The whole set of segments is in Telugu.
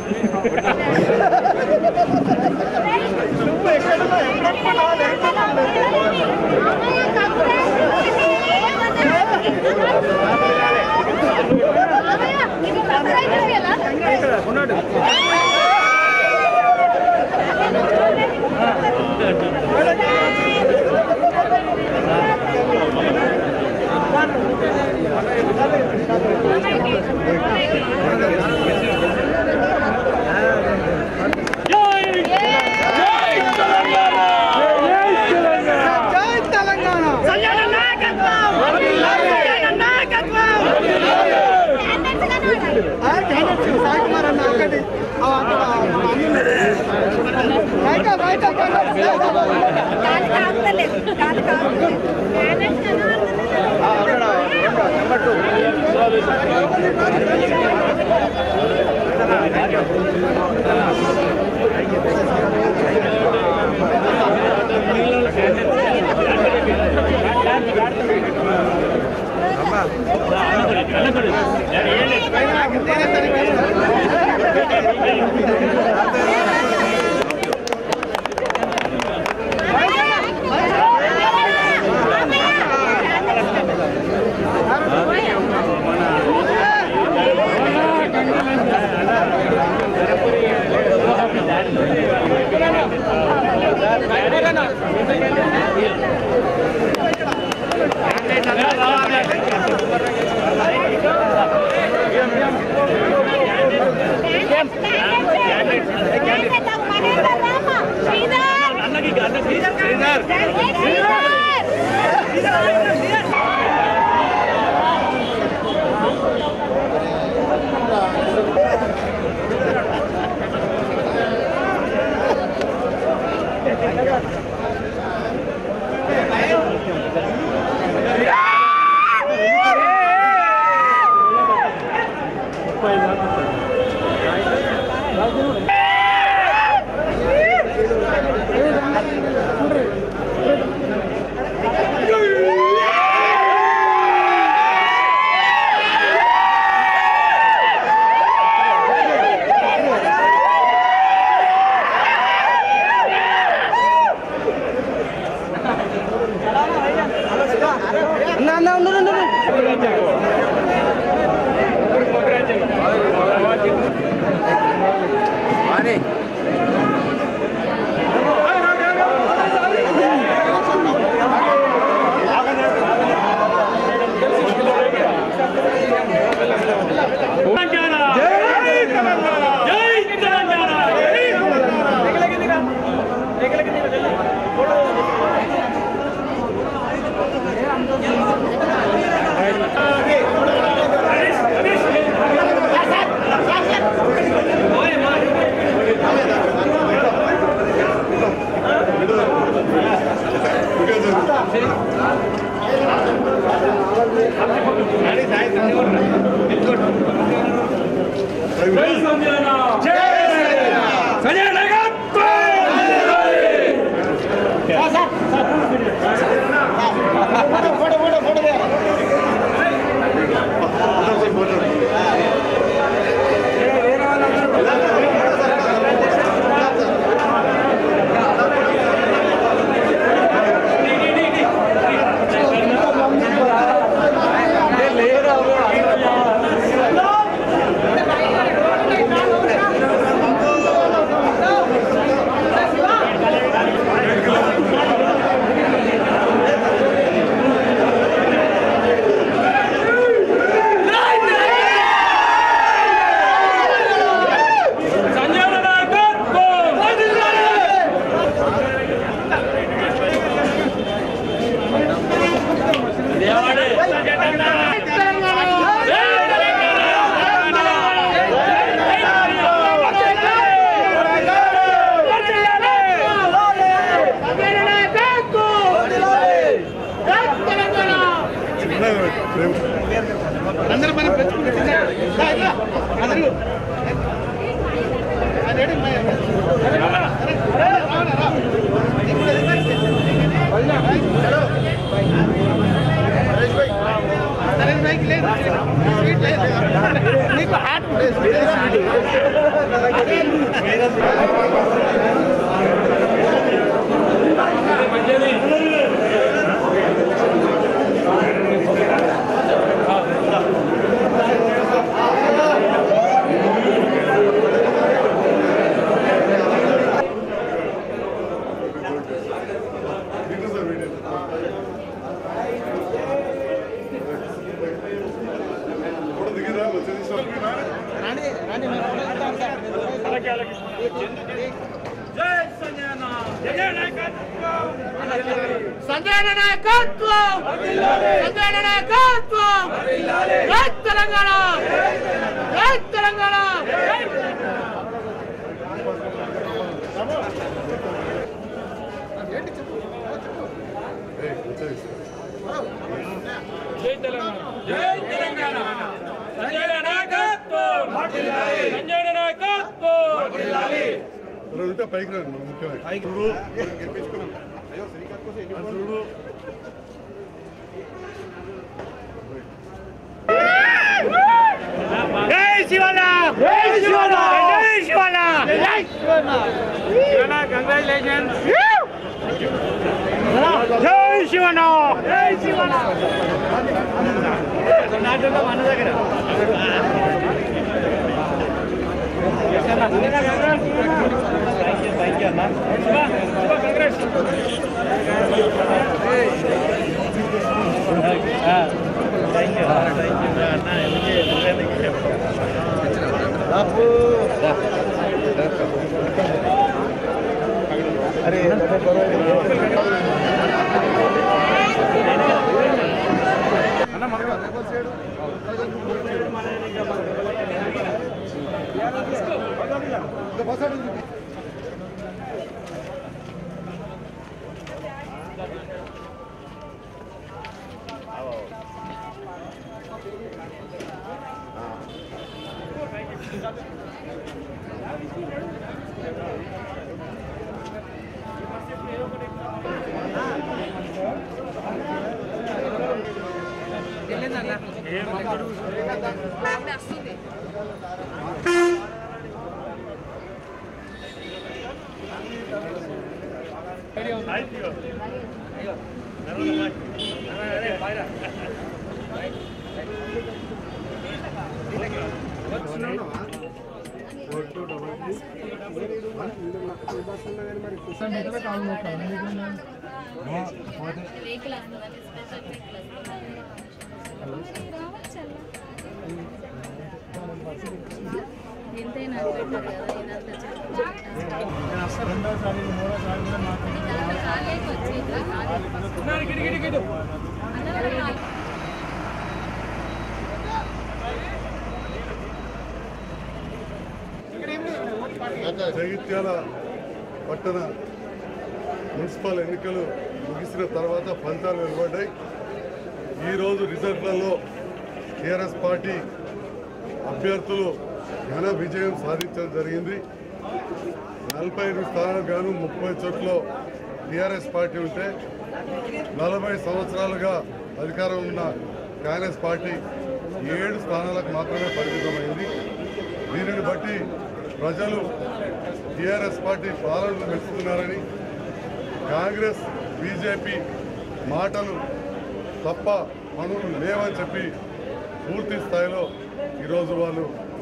అందరూ మనం అందరూ నరేష్ బైక్ లేదు సీట్ లేదు నీకు హాట్ సంజయ్ నాయకత్వం సంజయ్ నాయకత్వం జై తెలంగాణ జై తెలంగాణ జై తెలంగాణ జై తెలంగాణ సంజయ్ నాయకత్వం సంజయ్ నాయకత్వం ఉంటే పైకి రండి మనం ముఖ్యమైన జై శివన్న జై శివన్న జై శివన్న జై శివన్న శివన్న కంగ్రాచులేషన్స్ జై శివన్న జై శివన్న నాటకం మన దగ్గర వెహికల్ వస్తుందండి స్పెషల్ వెహికల్ వస్తుంది ఎంతైనా పెట్టారు కదా ఇదంతా కాలేకి వచ్చి జగిత్యాల పట్టణ మున్సిపల్ ఎన్నికలు ముగిసిన తర్వాత ఫలితాలు వెలువడ్డాయి ఈరోజు రిజల్ట్లలో టీఆర్ఎస్ పార్టీ అభ్యర్థులు ఘన విజయం సాధించడం జరిగింది నలభై ఐదు స్థానాలకు గాను ముప్పై చోట్ల టీఆర్ఎస్ పార్టీ ఉంటే నలభై సంవత్సరాలుగా అధికారం ఉన్న కాంగ్రెస్ పార్టీ ఏడు స్థానాలకు మాత్రమే పరిమితమైంది దీనిని బట్టి ప్రజలు టీఆర్ఎస్ పార్టీ పాలనను మెచ్చుతున్నారని కాంగ్రెస్ బీజేపీ మాటలు తప్ప పనులు లేవని చెప్పి పూర్తి స్థాయిలో ఈరోజు వాళ్ళు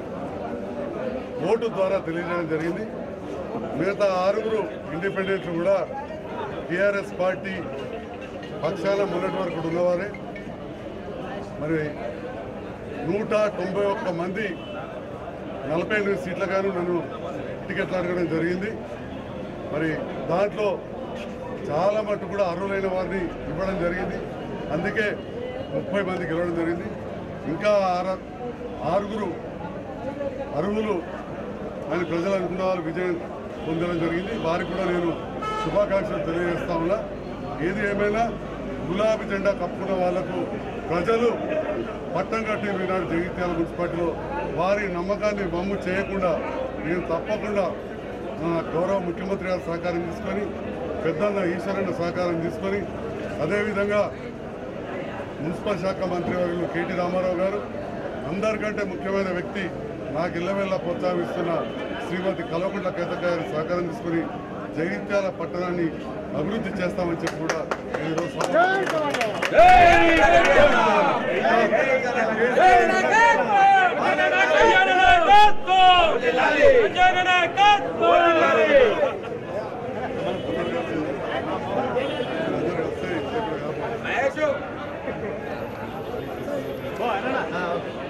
ఓటు ద్వారా తెలియజేయడం జరిగింది మిగతా ఆరుగురు ఇండిపెండెంట్లు కూడా టీఆర్ఎస్ పార్టీ పక్షాన మొన్నటి వరకు ఉన్నవారే మరి నూట తొంభై ఒక్క మంది నలభై ఎనిమిది సీట్లుగాను నన్ను టికెట్లు అడగడం జరిగింది మరి దాంట్లో చాలా మట్టు కూడా అర్హులైన వారిని ఇవ్వడం జరిగింది అందుకే ముప్పై మందికి ఇవ్వడం జరిగింది ఇంకా ఆర ఆరుగురు అర్హులు అని ప్రజలు అనుకున్న వాళ్ళు విజయం పొందడం జరిగింది వారికి కూడా నేను శుభాకాంక్షలు తెలియజేస్తా ఉన్నా ఏది ఏమైనా గులాబీ జెండా కప్పుకున్న వాళ్లకు ప్రజలు పట్టం కట్టి ఈనాడు జగిత్యాల మున్సిపాలిటీలో వారి నమ్మకాన్ని వమ్ము చేయకుండా నేను తప్పకుండా మా గౌరవ ముఖ్యమంత్రి గారి సహకారం తీసుకొని పెద్దన్న ఈశ్వరన్న సహకారం తీసుకొని అదేవిధంగా మున్సిపల్ శాఖ మంత్రి వర్యులు కేటీ రామారావు గారు అందరికంటే ముఖ్యమైన వ్యక్తి నాకు ఇళ్ళవేళ ప్రోత్సాహిస్తున్న శ్రీమతి కల్వకుంట్ల కేతక్క గారి సహకారం తీసుకుని జగిత్యాల పట్టణాన్ని అభివృద్ధి చేస్తామని చెప్పి కూడా నేను ఈరోజు సభ- సంజయ్ నాయకత్వం సంజయ్ నాయకత్వం అందరూ వస్తే ఇక్కడ కాపాడు. ఓ అన్న